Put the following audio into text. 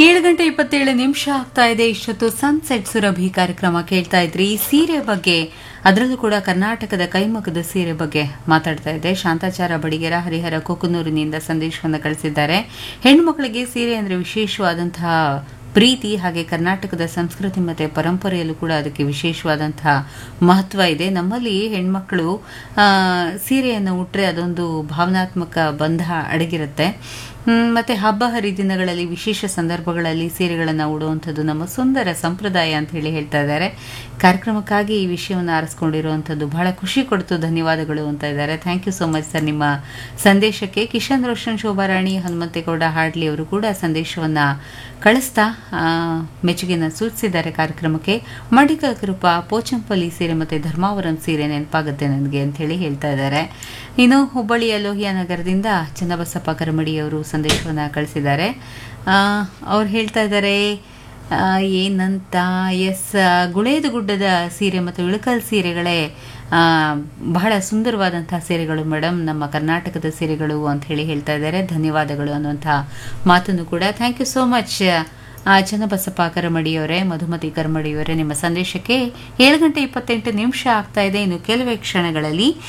ಏಳು ಗಂಟೆ ಇಪ್ಪತ್ತೇಳು ನಿಮಿಷ ಆಗ್ತಾ ಇದೆ ಇಷ್ಟೊತ್ತು ಸನ್ಸೆಟ್ ಸುರಭಿ ಕಾರ್ಯಕ್ರಮ ಕೇಳ್ತಾ ಇದ್ರಿ ಸೀರೆ ಬಗ್ಗೆ ಅದರಲ್ಲೂ ಕೂಡ ಕರ್ನಾಟಕದ ಕೈಮಗ್ಗದ ಸೀರೆ ಬಗ್ಗೆ ಮಾತಾಡ್ತಾ ಇದ್ದೆ ಶಾಂತಾಚಾರ ಬಡಿಗೆರ ಹರಿಹರ ಕೊಕ್ಕನೂರಿನಿಂದ ಸಂದೇಶವನ್ನು ಕಳಿಸಿದ್ದಾರೆ ಹೆಣ್ಮಕ್ಳಿಗೆ ಸೀರೆ ಅಂದರೆ ವಿಶೇಷವಾದಂತಹ ಪ್ರೀತಿ ಹಾಗೆ ಕರ್ನಾಟಕದ ಸಂಸ್ಕೃತಿ ಮತ್ತು ಪರಂಪರೆಯಲ್ಲೂ ಕೂಡ ಅದಕ್ಕೆ ವಿಶೇಷವಾದಂತಹ ಮಹತ್ವ ಇದೆ ನಮ್ಮಲ್ಲಿ ಹೆಣ್ಮಕ್ಳು ಆ, ಸೀರೆಯನ್ನು ಉಟ್ರೆ ಅದೊಂದು ಭಾವನಾತ್ಮಕ ಬಂಧ ಅಡಗಿರುತ್ತೆ ಹ್ಮ್, ಮತ್ತೆ ಹಬ್ಬ ಹರಿದಿನಗಳಲ್ಲಿ ವಿಶೇಷ ಸಂದರ್ಭಗಳಲ್ಲಿ ಸೀರೆಗಳನ್ನು ಉಡುವಂಥದ್ದು ನಮ್ಮ ಸುಂದರ ಸಂಪ್ರದಾಯ ಅಂತ ಹೇಳಿ ಹೇಳ್ತಾ ಇದ್ದಾರೆ ಕಾರ್ಯಕ್ರಮಕ್ಕಾಗಿ ಈ ವಿಷಯವನ್ನು ಆರಿಸ್ಕೊಂಡಿರುವಂಥದ್ದು ಬಹಳ ಖುಷಿ ಕೊಡ್ತು ಧನ್ಯವಾದಗಳು ಅಂತ ಇದ್ದಾರೆ thank you so much sir ನಿಮ್ಮ ಸಂದೇಶಕ್ಕೆ ಕಿಶನ್ ರೋಷನ್ ಶೋಭಾರಾಣಿ ಹನುಮಂತೇಗೌಡ ಹಾಡ್ಲಿ ಅವರು ಕೂಡ ಸಂದೇಶವನ್ನ ಕಳಿಸ್ತಾ ಆ, ಮೆಚ್ಚುಗೆನ ಸೂಚಿಸಿದ್ದಾರೆ ಕಾರ್ಯಕ್ರಮಕ್ಕೆ ಮಡಿಕ ಕೃಪಾ ಪೋಚಂಪಲ್ಲಿ ಸೀರೆ ಮತ್ತೆ ಧರ್ಮಾವರಂ ಸೀರೆ ನೆನಪಾಗುತ್ತೆ ನನಗೆ ಅಂತ ಹೇಳಿ ಹೇಳ್ತಾ ಇದ್ದಾರೆ ಇನ್ನು ಹುಬ್ಬಳ್ಳಿಯ ಲೋಹಿಯಾ ನಗರದಿಂದ ಚನ್ನಬಸಪ್ಪ ಕರಮಡಿ ಅವರು ಸಂದೇಶವನ್ನ ಕಳಿಸಿದ್ದಾರೆ ಆ, ಅವ್ರು ಹೇಳ್ತಾ ಇದ್ದಾರೆ ಆ, ಏನಂತ ಎಸ್ ಗುಳೇದು ಗುಡ್ಡದ ಸೀರೆ ಮತ್ತು ಇಳಕಲ್ ಸೀರೆಗಳೇ ಆ, ಬಹಳ ಸುಂದರವಾದಂತಹ ಸೀರೆಗಳು ಮೇಡಮ್ ನಮ್ಮ ಕರ್ನಾಟಕದ ಸೀರೆಗಳು ಅಂತ ಹೇಳಿ ಹೇಳ್ತಾ ಇದ್ದಾರೆ ಧನ್ಯವಾದಗಳು ಅನ್ನುವಂಥ ಮಾತನ್ನು ಕೂಡ thank you so much Channabasappa ಕರಮಡಿಯವರೇ ಮಧುಮತಿ ಕರಮಡಿಯವರೇ ನಿಮ್ಮ ಸಂದೇಶಕ್ಕೆ ಏಳು ಗಂಟೆ ಇಪ್ಪತ್ತೆಂಟು ನಿಮಿಷ ಆಗ್ತಾ ಇದೆ ಇನ್ನು ಕೆಲವೇ ಕ್ಷಣಗಳಲ್ಲಿ